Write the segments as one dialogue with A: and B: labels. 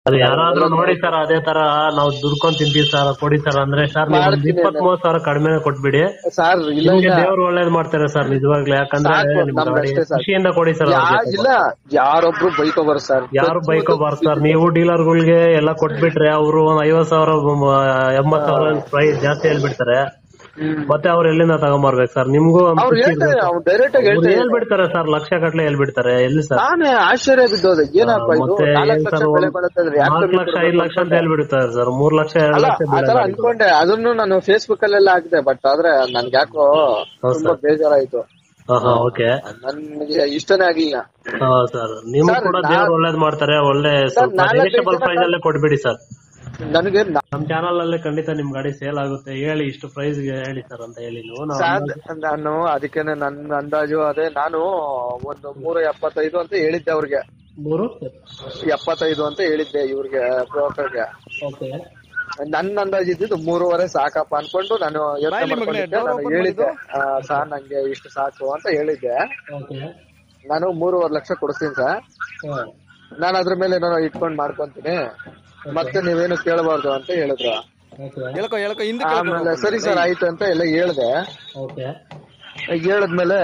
A: ಅದು ಯಾರಾದ್ರೂ ನೋಡಿ ಸರ್ ಅದೇ ತರ ನಾವು ದುಡ್ಕೊಂಡ್ ತಿಂತೀವಿ ಸರ್ ಕೊಡಿ ಸರ್ ಅಂದ್ರೆ ಸರ್ ನೀವು
B: ಮಾಡ್ತೀನಿ
A: ಇಪ್ಪತ್ತ್ ಮೂವತ್ ಸಾವಿರ ಕಡಿಮೆ ಕೊಟ್ಬಿಡಿ
B: ಸರ್ ಇಲ್ಲ
A: ನಿಮ್ಗೆ
B: ಇಲ್ಲ
A: ದೇವ್ರು ಒಳ್ಳೇದ್ ಮಾಡ್ತಾರೆ ಸರ್ ನಿಜವಾಗ್ಲೂ ಯಾಕಂದ್ರೆ
B: ಸಾಕು,
A: ನಿಮ್
B: ನಮ್ಗೆ
A: ಗಾಡಿ
B: ಅಷ್ಟೇ ಸಾಕು.
A: ಖುಷಿಯಿಂದ ಕೊಡಿ ಸರ್
B: ಯಾ- ಇಲ್ಲ ಯಾರೊಬ್ರು ಬೈಕೋಬಾರ ಸರ್
A: ಯಾರು ಬೈಕ್ ಬಾರ್ ಸರ್ ನೀವು ಡೀಲರ್ಗಳಿಗೆ ಎಲ್ಲ ಕೊಟ್ಬಿಟ್ರೆ ಅವರು ಒಂದ್ ಐವತ್ ಸಾವಿರ ಮ- ಎಂಬತ್ ಸಾವಿರ ಪ್ರೈಸ್ ಜಾಸ್ತಿ ಹೇಳ್ಬಿಡ್ತಾರೆ ಮತ್ತೆ ಅವ್ರು ಎಲ್ಲಿಂದ ತಗೊಂಬರ್ಬೇಕು ಸರ್ ನಿಮ್ಗೂ ಒಂದ್
B: ಅವ್ರು
A: ಖುಷಿ
B: ಹೇಳ್ತಾರೆ
A: ಇರ್ಬೇಕು.
B: ಅವ್ರು ಡೈರೆಕ್ಟ್ ಆಗಿ
A: ಅವ್ರು
B: ಹೇಳ್ತಾರೆ
A: ಹೇಳ್ಬಿಡ್ತಾರೆ ಸರ್ ಲಕ್ಷ ಗಟ್ಲೆ ಹೇಳ್ಬಿಡ್ತಾರೆ ಎಲ್ಲಿ ಸರ್
B: ನಾನೇ ಆಶ್ಚರ್ಯ ಬಿದ್ದೋದೆ ಏನಪ್ಪ ಇದು
A: ಮತ್ತೆ
B: ನಾಲ್ಕು
A: ಏನ್
B: ಲಕ್ಷ
A: ಸರ್
B: ಬೆಲೆ ಬಾಳುತ್ತಂದ್ರೆ ಯಾಕೆ
A: ನಾಲ್ಕು
B: ಕಮ್ಮಿ
A: ಲಕ್ಷ
B: ಕೊಡ್ಬೇಕು
A: ಐದು ಲಕ್ಷ ಅಂತ ಹೇಳ್ಬಿಡ್ತಾರೆ ಸರ್ ಮೂರ್ ಲಕ್ಷ ಎರಡು
B: ಅಲ್ಲ
A: ಲಕ್ಷ
B: ಆತರ ಅನ್ಕೊಂಡೆ ಅದನ್ನು ನಾನು ಫೇಸ್ಬುಕ್ ಅಲ್ಲೆಲ್ಲ ಹಾಕಿದೆ ಬಟ್ ಆದ್ರೆ ನನ್ಗೆ ಯಾಕೋ
A: ಹೌದ್
B: ತುಂಬಾ ಬೇಜಾರಾಯ್ತು
A: ಹಾ ಹಾ ಓಕೆ
B: ನನ್ಗೆ ಇಷ್ಟನೇ ಆಗ್ಲಿಲ್ಲ
A: ಹಾ ಸರ್ ನಿಮ್ಗೂ
B: ಸರ್,
A: ಕೂಡ
B: ನಾ-
A: ದೇವ್ರು ಒಳ್ಳೇದ್ ಮಾಡ್ತಾರೆ ಒಳ್ಳೆ ಸ್ವಲ್ಪ
B: ನಾಲ್ಕೈದು
A: ನೆಗೆಟಿಬಲ್
B: ಜನ
A: ಪ್ರೈಸ್ ಅಲ್ಲೇ ಕೊಡ್ಬೇಡಿ ಸರ್
B: ನನಗೆ ನಾ-
A: ನಮ್ ಚಾನಲ್ ಅಲ್ಲಿ ಖಂಡಿತ ನಿಮ್ ಗಾಡಿ ಸೇಲ್ ಆಗುತ್ತೆ ಹೇಳಿ ಇಷ್ಟು ಪ್ರೈಸ್ ಗೆ ಹೇಳಿ ಸರ್ ಅಂತ ಹೇಳಿ ನೀವು ನಾವು
B: ಸಾದ್- ನಾನು ಅದಕ್ಕೇನೆ ನನ್ನ ಅಂದಾಜು ಅದೇ ನಾನು ಒಂದು ಮೂರು ಎಪ್ಪತ್ತೈದು ಅಂತ ಹೇಳಿದ್ದೆ ಅವ್ರಿಗೆ
A: ಮೂರು
B: ಎಪ್ಪತ್ತೈದು ಅಂತ ಹೇಳಿದ್ದೆ ಇವ್ರಿಗೆ ಬ್ರೋಕರ್ಗೆ
A: ಓಕೆ
B: ನನ್ನ ಅಂದಾಜು ಇದ್ದಿದ್ದು ಮೂರುವರೆ ಸಾಕಪ್ಪ ಅನ್ಕೊಂಡು ನಾನು ಯೋಚನೆ ಮಾಡ್ಕೊಂಡಿದ್ದೆ ನಾನು ಹೇಳಿದ್ದೆ ಆ, ಸಾರ್ ನಂಗೆ ಇಷ್ಟು ಸಾಕು ಅಂತ ಹೇಳಿದ್ದೆ
A: ಓಕೆ
B: ನಾನು ಮೂರುವರೆ ಲಕ್ಷ ಕೊಡಿಸ್ತೀನಿ ಸರ್ ನಾನು ಅದ್ರ ಮೇಲೆ ನಾನು ಇಟ್ಕೊಂಡ್ ಮಾಡ್ಕೊಂತೀನಿ ಮತ್ತೆ ನೀವೇನು ಕೇಳಬಾರ್ದು ಅಂತ ಹೇಳಿದ್ರು
A: ಓಕೆ
C: ಹೇಳ್ಕೊ ಹೇಳ್ಕೊ ಹಿಂದೆ
B: ಆಮೇಲೆ ಸರಿ ಸರ್ ಆಯ್ತು ಅಂತ ಎಲ್ಲ ಹೇಳ್ದೆ
A: ಓಕೆ
B: ಹೇಳದ್ಮೇಲೆ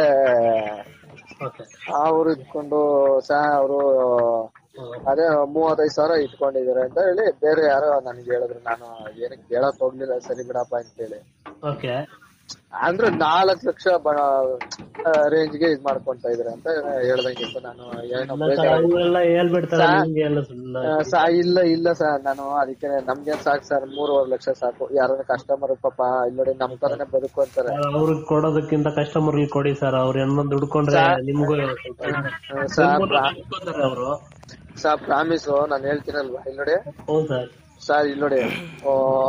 A: ಓಕೆ
B: ಅವ್ರು ಇಟ್ಕೊಂಡು ಸಹ ಅವರು ಅದೇ ಮೂವತ್ತೈದು ಸಾವಿರ ಇಟ್ಕೊಂಡಿದ್ದಾರೆ ಅಂತ ಹೇಳಿ ಬೇರೆ ಯಾರೋ ನನ್ಗೆ ಹೇಳಿದ್ರು ನಾನು ಏನಕ್ಕೆ ಕೇಳಕ್ ಹೋಗ್ಲಿಲ್ಲ ಸರಿ ಬಿಡಪ್ಪ ಅಂತ ಹೇಳಿ
A: ಓಕೆ
B: ಅಂದ್ರೆ ನಾಲ್ಕ್ ಲಕ್ಷ ರೇಂಜ್ ಗೆ ಇದ್ ಮಾಡ್ಕೊಂತ ಇದಾರೆ ಅಂತ ಹೇಳ್ದಂಗಿತ್ತು ನಾನು ಏನೋ ಬೇಜಾರಾಗಿ
A: ಇವೆಲ್ಲ ಹೇಳ್ಬಿಡ್ತಾರೆ ನಿಮ್ಗೆ ಎಲ್ಲ ಸುಮ್ನೆ
B: ಆ, ಸಾ ಇಲ್ಲ ಇಲ್ಲ ಸರ್ ನಾನು ಅದಕ್ಕೆ ನಮ್ಗೆ ಸಾಕು ಸರ್ ಮೂರುವರೆ ಲಕ್ಷ ಸಾಕು ಯಾರನ್ನ ಕಸ್ಟಮರ್ ಪಾಪ ಇಲ್ಲಿ ನೋಡಿ ನಮ್ ತರನೇ ಬದುಕು ಅಂತಾರೆ
A: ಅವ್ರಿಗೆ ಕೊಡೋದಕ್ಕಿಂತ ಕಸ್ಟಮರ್ ಕೊಡಿ ಸರ್ ಅವ್ರು ಏನೋ ದುಡ್ಕೊಂಡ್ರೆ ನಿಮ್ಗೂ
B: ಸರ್
A: ಅವರು
B: ಸರ್ ಪ್ರಾಮಿಸ್ ನಾನು ಹೇಳ್ತೀನಲ್ವಾ ಇಲ್ಲಿ ನೋಡಿ
A: ಹ್ಞೂ ಸರ್
B: ಸರ್ ಇಲ್ಲಿ ನೋಡಿ ಆ,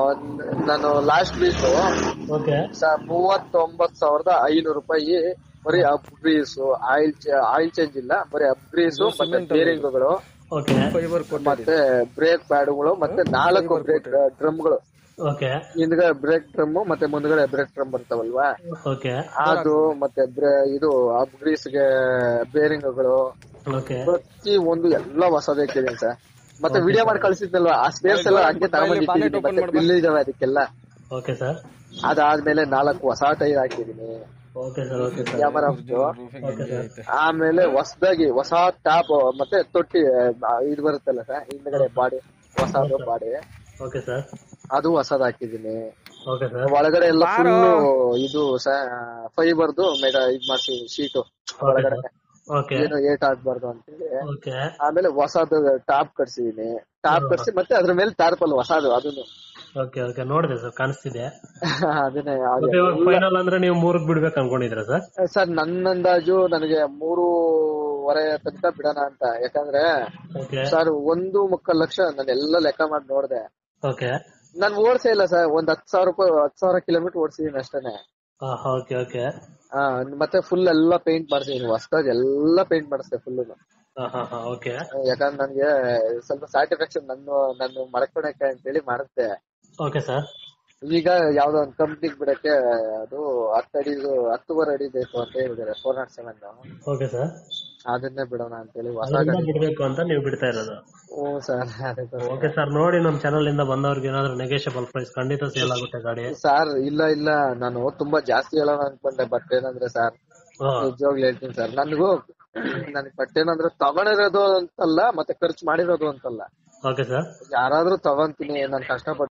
B: ನಾನು ಲಾಸ್ಟ್ ವೀಕ್
A: ಓಕೆ
B: ಸರ್ ಮೂವತ್ತೊಂಬತ್ ಸಾವಿರದ ಐನೂರು ರೂಪಾಯಿ ಬರೀ ಅಪ್ಗ್ರೀಸ್ ಆಯಿಲ್ ಆಯಿಲ್ ಚೇಂಜ್ ಇಲ್ಲ ಬರೀ ಅಪ್ಗ್ರೀಸ್ ಮತ್ತೆ ಬೇರಿಂಗ್ಗಳು
A: ಓಕೆ
C: ಫೈಬರ್ ಕೊಟ್ಟು
B: ಮತ್ತೆ ಬ್ರೇಕ್ ಪ್ಯಾಡ್ಗಳು ಮತ್ತೆ ನಾಲ್ಕು ಬ್ರೇಕ್ ಡ್ರಮ್ಗಳು
A: ಓಕೆ
B: ಹಿಂದ್ಗಡೆ ಬ್ರೇಕ್ ಡ್ರಮ್ ಮತ್ತೆ ಮುಂದ್ಗಡೆ ಬ್ರೇಕ್ ಡ್ರಮ್ ಬರ್ತಾವಲ್ವಾ
A: ಓಕೆ
B: ಅದು ಮತ್ತೆ ಬ್ರೇ- ಇದು ಅಪ್ಗ್ರೀಸ್ ಗೆ ಬೇರಿಂಗ್ಗಳು
A: ಓಕೆ
B: ಪ್ರತಿ ಒಂದು ಎಲ್ಲ ಹೊಸದೇ ಹಾಕಿದೀನಿ ಸರ್ ಮತ್ತೆ ವಿಡಿಯೋ ಮಾಡಿ ಕಳ್ಸಿದ್ನಲ್ವಾ ಆ ಸ್ಪೇಸ್ ಎಲ್ಲ ಹಂಗೆ ತಗೊಂಡ್ಬಂದಿದ್ದೀನಿ ಮತ್ತೆ ಬಿಲ್ ಇದಾವೆ ಅದಕ್ಕೆಲ್ಲ
A: ಓಕೆ ಸರ್
B: ಅದಾದ್ಮೇಲೆ ನಾಲ್ಕು ಹೊಸ ಟೈರ್ ಹಾಕಿದೀನಿ
A: okay sir okay sir
B: camera
A: okay sir
B: ಆಮೇಲೆ ಹೊಸದಾಗಿ ಹೊಸ ಟಾಪ್ ಮತ್ತೆ ತೊಟ್ಟಿ ಆ, ಇದು ಬರುತ್ತಲ್ಲ ಸರ್ ಹಿಂದ್ಗಡೆ ಬಾಡಿ ಹೊಸದು ಬಾಡಿ
A: ಓಕೆ ಸರ್
B: ಅದು ಹೊಸದ್ ಹಾಕಿದೀನಿ
A: ಓಕೆ ಸರ್
B: ಒಳಗಡೆ ಎಲ್ಲ ಫುಲ್ ಇದು ಫೈಬರ್ದು ಮೇಡ ಇದ್ ಮಾಡ್ಸಿ ಶೀಟು ಒಳಗಡೆ
A: ಓಕೆ
B: ಏನು ಏಟ್ ಆಗ್ಬಾರ್ದು ಅಂತೇಳಿ
A: ಓಕೆ
B: ಆಮೇಲೆ ಹೊಸದು ಟಾಪ್ ಕಟ್ಸಿದೀನಿ ಟಾಪ್ ಕಟ್ಸಿ ಮತ್ತೆ ಅದ್ರ ಮೇಲೆ ಟಾರ್ಪಲ್ ಹೊಸದು ಅದನ್ನು
A: ಓಕೆ ಓಕೆ ನೋಡಿದೆ ಸರ್ ಕಾಣಿಸ್ತಿದೆ
B: ಅದನ್ನೇ
A: ಮತ್ತೆ ಇವಾಗ ಫೈನಲ್ ಅಂದ್ರೆ ನೀವು ಮೂರಕ್ ಬಿಡ್ಬೇಕು ಅನ್ಕೊಂಡಿದ್ರ ಸರ್
B: ಸರ್ ನನ್ನ ಅಂದಾಜು ನನಗೆ ಮೂರುವರೆ ತನಕ ಬಿಡೋಣ ಅಂತ ಯಾಕಂದ್ರೆ
A: ಓಕೆ
B: ಸರ್ ಒಂದು ಮುಕ್ಕಾಲ್ ಲಕ್ಷ ನಾನು ಎಲ್ಲ ಲೆಕ್ಕ ಮಾಡಿ ನೋಡ್ದೆ
A: ಓಕೆ
B: ನಾನು ಓಡ್ಸೇ ಇಲ್ಲ ಸರ್ ಒಂದ್ ಹತ್ತು ಸಾವಿರ ರೂಪಾಯಿ ಹತ್ತು ಸಾವಿರ ಕಿಲೋಮೀಟರ್ ಓಡಿಸಿದೀನಿ ಅಷ್ಟೇನೆ
A: ಓಕೆ ಓಕೆ
B: ಆ, ಮತ್ತೆ ಫುಲ್ ಎಲ್ಲ ಪೇಂಟ್ ಮಾಡ್ಸಿದೀನಿ ಹೊಸದಾಗಿ ಎಲ್ಲ ಪೇಂಟ್ ಮಾಡಿಸ್ದೆ ಫುಲ್
A: ಹಾ ಹಾ ಹಾ ಓಕೆ
B: ಯಾಕಂದ್ರೆ ನನ್ಗೆ ಸ್ವಲ್ಪ ಸ್ಯಾಟಿಸ್ಫ್ಯಾಕ್ಷನ್ ನನ್ನ ನನ್ನ ಮಡ್ಕೊಳಕ್ಕೆ ಅಂತೇಳಿ ಮಾಡುತ್ತೆ
A: ಓಕೆ ಸರ್
B: ಈಗ ಯಾವ್ದೋ ಒಂದ್ ಕಂಪ್ನಿಗ್ ಬಿಡಕ್ಕೆ ಅದು ಹತ್ತು ಅಡಿ ಹತ್ತುವರೆ ಅಡಿ ಬೇಕು ಅಂತ ಹೇಳಿದ್ದಾರೆ four nought seven
A: okay sir
B: ಅದನ್ನೇ ಬಿಡೋಣ ಅಂತೇಳಿ ಹೊಸ
A: ಅದನ್ನ
B: ಗಾಡಿ
A: ಬಿಡ್ಬೇಕು ಅಂತ ನೀವು ಬಿಡ್ತಾ ಇರೋದು
B: ಹ್ಞೂ ಸರ್ ಅದೇ ಸರ್
A: ಓಕೆ ಸರ್ ನೋಡಿ ನಮ್ ಚಾನಲ್ ಇಂದ ಬಂದವ್ರಿಗೆ ಏನಾದ್ರು ನೆಗೆಷಬಲ್ ಪ್ರೈಸ್ ಖಂಡಿತ ಸೇಲ್ ಆಗುತ್ತೆ ಗಾಡಿ
B: ಸರ್ ಇಲ್ಲ ಇಲ್ಲ ನಾನು ತುಂಬಾ ಜಾಸ್ತಿ ಹೇಳೋಣ ಅನ್ಕೊಂಡೆ ಬಟ್ ಏನಂದ್ರೆ ಸರ್
A: ಹಾ
B: ನಿಜವಾಗ್ಲೂ ಹೇಳ್ತೀನಿ ಸರ್ ನನಗೂ ನನಗೆ ಬಟ್ ಏನಂದ್ರೆ ತಗೊಂಡಿರೋದು ಅಂತಲ್ಲ ಮತ್ತೆ ಖರ್ಚು ಮಾಡಿರೋದು ಅಂತಲ್ಲ
A: ಓಕೆ ಸರ್
B: ಯಾರಾದ್ರೂ ತಗೊಂತೀನಿ ನಾನು ಕಷ್ಟಪಟ್ಟು